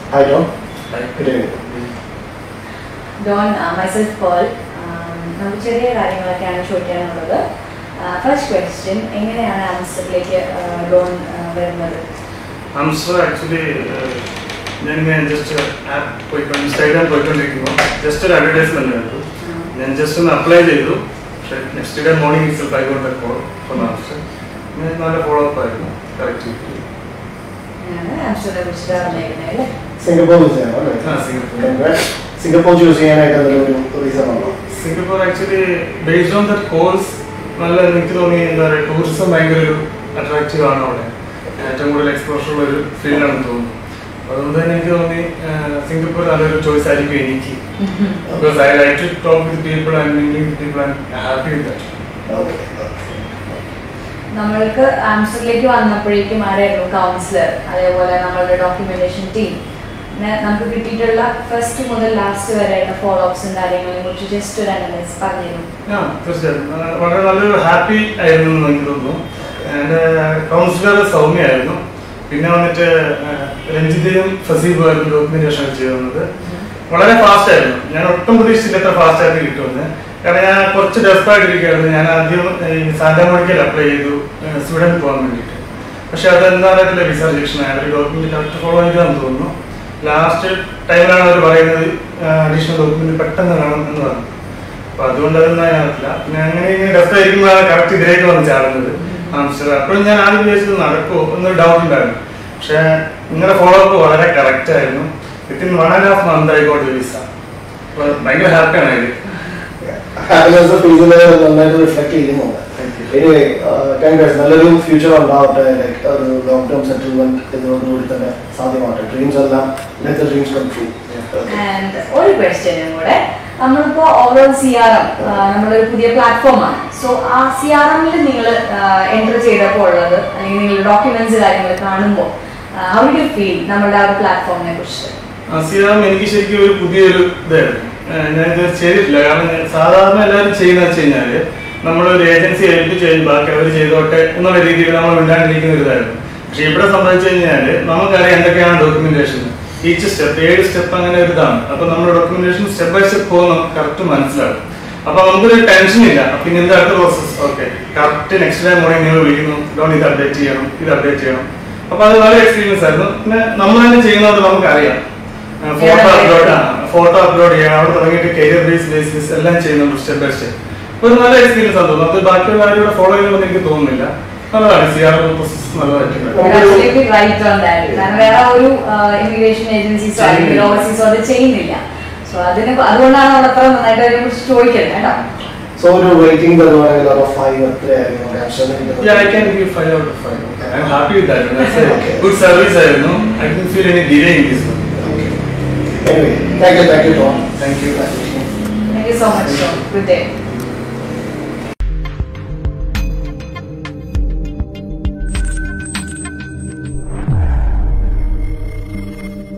Hi, John. Good evening. Don myself Pearl നമുക്ക് ചെറിയ കാര്യങ്ങളൊക്കെയാണ് ചോദിക്കാനുള്ളത് ഫസ്റ്റ് ക്വസ്റ്റ്യൻ എങ്ങനെയാണ് ആംസ്റ്ററിലേക്ക് ഡോൺ വരുന്നത് ആംസ്റ്റർ ആക്ച്വലി ഞാൻ ജസ്റ്റ് ആപ്പ് പോയിക്കൊണ്ട് ഇൻസ്റ്റാഗ്രാം പോയിക്കൊണ്ടിരിക്കുമ്പോൾ ജസ്റ്റ് ഒരു അഡ്വർടൈസ്മെന്റ് കണ്ടു ഞാൻ ജസ്റ്റ് ഒന്ന് അപ്ലൈ ചെയ്തു പക്ഷേ next day morning it's I got call from Amster ഞാൻ നല്ല ഫോളോ അപ്പ് ആയിരുന്നു കറക്റ്റ് അങ്ങനെയാണ് ആംസ്റ്ററിനെ കുറിച്ചിട്ട് അറിഞ്ഞേക്കുന്നത് അല്ലേ സിംഗപ്പൂർ വിസയാണോ അല്ലേ ആ സിംഗപ്പൂർ Congrats. സിംഗപ്പൂർ ചൂസ് ചെയ്യാനായിട്ട് എന്തെങ്കിലും ഒരു റീസൺ ഉണ്ടോ Singapore actually based on that course നല്ല എനിക്ക് തോന്നി എന്താ പറയുക ടൂറിസം ഭയങ്കര ഒരു അട്രാക്റ്റീവ് ആണ് അവിടെ ഏറ്റവും കൂടുതൽ എക്സ്പോഷർ ഉള്ള ഒരു ഫീൽഡാണെന്ന് തോന്നുന്നു അതുകൊണ്ട് തന്നെ എനിക്ക് തോന്നി ആ, സിംഗപ്പൂർ നല്ലൊരു ചോയ്സ് ആയിരിക്കും എനിക്ക് because I like to talk with people and meeting with people and happy with that Okay. നമ്മൾക്ക് ആംസ്റ്ററിലേക്ക് വന്നപ്പോഴേക്കും ആരായിരുന്നു കൗൺസിലർ അതേപോലെ നമ്മളുടെ ഡോക്യുമെന്റേഷൻ ടീം പിന്നെ നമുക്ക് കിട്ടിയിട്ടുള്ള ഫസ്റ്റ് മുതൽ ലാസ്റ്റ് വരെയുള്ള ഫോളോ അപ്സും കാര്യങ്ങളെ കുറിച്ച് ജസ്റ്റ് ഒരു അനലൈസ് പറഞ്ഞിരുന്നു ആ തീർച്ചയായിട്ടും ആ, വളരെ നല്ലൊരു ഹാപ്പി ആയിരുന്നു എന്ന് എനിക്ക് തോന്നുന്നു എൻ്റെ കൗൺസിലർ സൗമ്യ ആയിരുന്നു പിന്നെ വന്നിട്ട് ആ, രഞ്ജിതയും ഫസീബും ആയിരുന്നു ഡോക്യുമെന്റേഷൻ ചെയ്തു തന്നത് വളരെ ഫാസ്റ്റ് ആയിരുന്നു ഞാൻ ഒട്ടും പ്രതീക്ഷിച്ചില്ല എത്ര ഫാസ്റ്റ് ആയിട്ട് കിട്ടുമെന്ന് കാരണം ഞാൻ കുറച്ച് ഡെസ്പായിട്ടിരിക്കുകയായിരുന്നു ഞാൻ ആദ്യം ഈ സാന്റാമോണിക്കയിൽ അപ്ലൈ ചെയ്തു ഏഹ് സ്വീഡനിൽ പോകാൻ വേണ്ടിയിട്ട് പക്ഷെ അത് എന്താണെന്ന് അറിയത്തില്ല വിസ റിജക്ഷൻ ആയ ഒരു ഡോക്യുമെന്റ് കറക്റ്റ് ഫോളോ ചെയ്താന്ന് തോന്നുന്നു ലാസ്റ്റ് ടൈമിലാണ് അവർ പറയുന്നത് അഡീഷണൽ ഡോക്യുമെന്റ് പെട്ടെന്ന് വേണം എന്ന് പറഞ്ഞു അപ്പൊ അതുകൊണ്ട് അതൊന്നും അതിനകത്തില്ല പിന്നെ അങ്ങനെ ഇങ്ങനെ ഡെസ്പായിരിക്കുമ്പോഴാണ് കറക്റ്റ് ഇതിലേക്ക് വന്ന് ചാടുന്നത് ആംസ്റ്റർ അപ്പോഴും ഞാൻ ആദ്യം വിചാരിച്ചത് നടക്കുമോ എന്നൊരു ഡൗട്ട് ഉണ്ടായിരുന്നു പക്ഷെ നിങ്ങളുടെ ഫോളോ അപ്പ് വളരെ കറക്റ്റ് ആയിരുന്നു within one and half month ആയിക്കോട്ടെ വിസ അപ്പൊ ഭയങ്കര ഹാപ്പിയാണ് അതിൽ ഹാപ്പിനെസ് ഫീസിൽ നന്നായിട്ട് റിഫ്ലക്ട് ചെയ്യുന്നുണ്ട് എനിവേ കൺഗ്രാസ് നല്ലൊരു ഫ്യൂച്ചർ ഉണ്ടാവട്ടെ ലൈക്ക് ഒരു ലോങ് ടേം സെറ്റിൽമെന്റ് ഇതിനോടുകൂടി തന്നെ സാധ്യമാവട്ടെ ഡ്രീംസ് എല്ലാം let dreams come true and ഒരു ക്വസ്റ്റ്യനും കൂടെ നമ്മളിപ്പോ ഓവറോൾ സി ആർ എം നമ്മളൊരു പുതിയ പ്ലാറ്റ്ഫോമാണ് സോ ആ സി ആർ എമ്മിൽ നിങ്ങൾ എൻ്റർ ചെയ്തപ്പോൾ ഉള്ളത് അല്ലെങ്കിൽ നിങ്ങൾ ഡോക്യുമെന്റ്സ് കാര്യങ്ങൾ കാണുമ്പോൾ ഹൗ ഡു ഫീൽ നമ്മളുടെ ആ ഒരു പ്ലാറ്റ്ഫോമിനെ കുറിച്ച് അസിയാം എനിക്ക് ശരിക്കും ഒരു പുതിയൊരു ഇതായിരുന്നു ഏഹ് ഞാൻ ഇത് ചെയ്തിട്ടില്ല കാരണം ഞാൻ സാധാരണ എല്ലാവരും ചെയ്യുന്ന വെച്ച് കഴിഞ്ഞാല് നമ്മളൊരു ഏജൻസി ഏൽപ്പിച്ച് കഴിഞ്ഞ് ബാക്കി അവർ ചെയ്തോട്ടെ എന്നുള്ള രീതിയിൽ നമ്മൾ മിണ്ടാണ്ടിരിക്കുന്ന ഒരു ഇതായിരുന്നു പക്ഷെ ഇവിടെ സംബന്ധിച്ചു കഴിഞ്ഞാല് നമുക്കറിയാം എന്തൊക്കെയാണ് ഡോക്യുമെന്റേഷൻ ഈച്ച് സ്റ്റെപ്പ് ഏഴ് സ്റ്റെപ്പ് അങ്ങനെ ഒരു ഇതാണ് അപ്പൊ നമ്മുടെ ഡോക്യുമെന്റേഷൻ സ്റ്റെപ്പ് ബൈ സ്റ്റെപ്പ് പോകുന്ന നമുക്ക് കറക്റ്റ് മനസ്സിലാവും അപ്പൊ നമുക്കൊരു ടെൻഷൻ ഇല്ല പിന്നെ എന്താ അടുത്ത process okay correct next time morning നിങ്ങൾ വിളിക്കുന്നു ഡോൺ ഇത് അപ്ഡേറ്റ് ചെയ്യണം ഇത് അപ്ഡേറ്റ് ചെയ്യണം അപ്പൊ അത് നല്ല എക്സ്പീരിയൻസ് ആയിരുന്നു പിന്നെ നമ്മൾ തന്നെ ചെയ്യുന്നതുകൊണ്ട് നമുക്കറിയാം ഫോട്ടോ അപ്ലോഡ് ഫോട്ടോ അപ്ലോഡ് ചെയ്യാം അവിടെ തുടങ്ങിയിട്ട് കരിയർ ബേസ് ബേസിസ് എല്ലാം ചെയ്യുന്നുണ്ട് സ്റ്റെപ്പ് ബൈ സ്റ്റെപ്പ് ഒരു നല്ല എക്സ്പീരിയൻസ് ആണ് തോന്നുന്നത് അത് ബാക്കിയുള്ള ആരും ഫോളോ ചെയ്യുമെന്ന് എനിക്ക് തോന്നുന്നില്ല നല്ലതാണ് സി ആർ പ്രോസസ് നല്ലതായിട്ടുണ്ട് റൈറ്റ് ഓൺ ദാറ്റ് കാരണം വേറെ ഒരു ഇമിഗ്രേഷൻ ഏജൻസീസോ അല്ലെങ്കിൽ ഓവർസീസോ അത് ചെയ്യുന്നില്ല സോ അതിന് അതുകൊണ്ടാണ് അവിടെ അത്ര നന്നായിട്ട് അതിനെ കുറിച്ച് ചോദിക്കുന്നത് കേട്ടോ സോ ഒരു റേറ്റിംഗ് തരുവാണെങ്കിൽ ഒരു ഫൈവ് എത്രയായിരുന്നു Yeah, I can give five out of five. I'm happy with that. That's a Okay. good service ആയിരുന്നു. I didn't feel any delay in this one. Anyway, thank you, thank you, Tom. Thank you. Thank you so much good day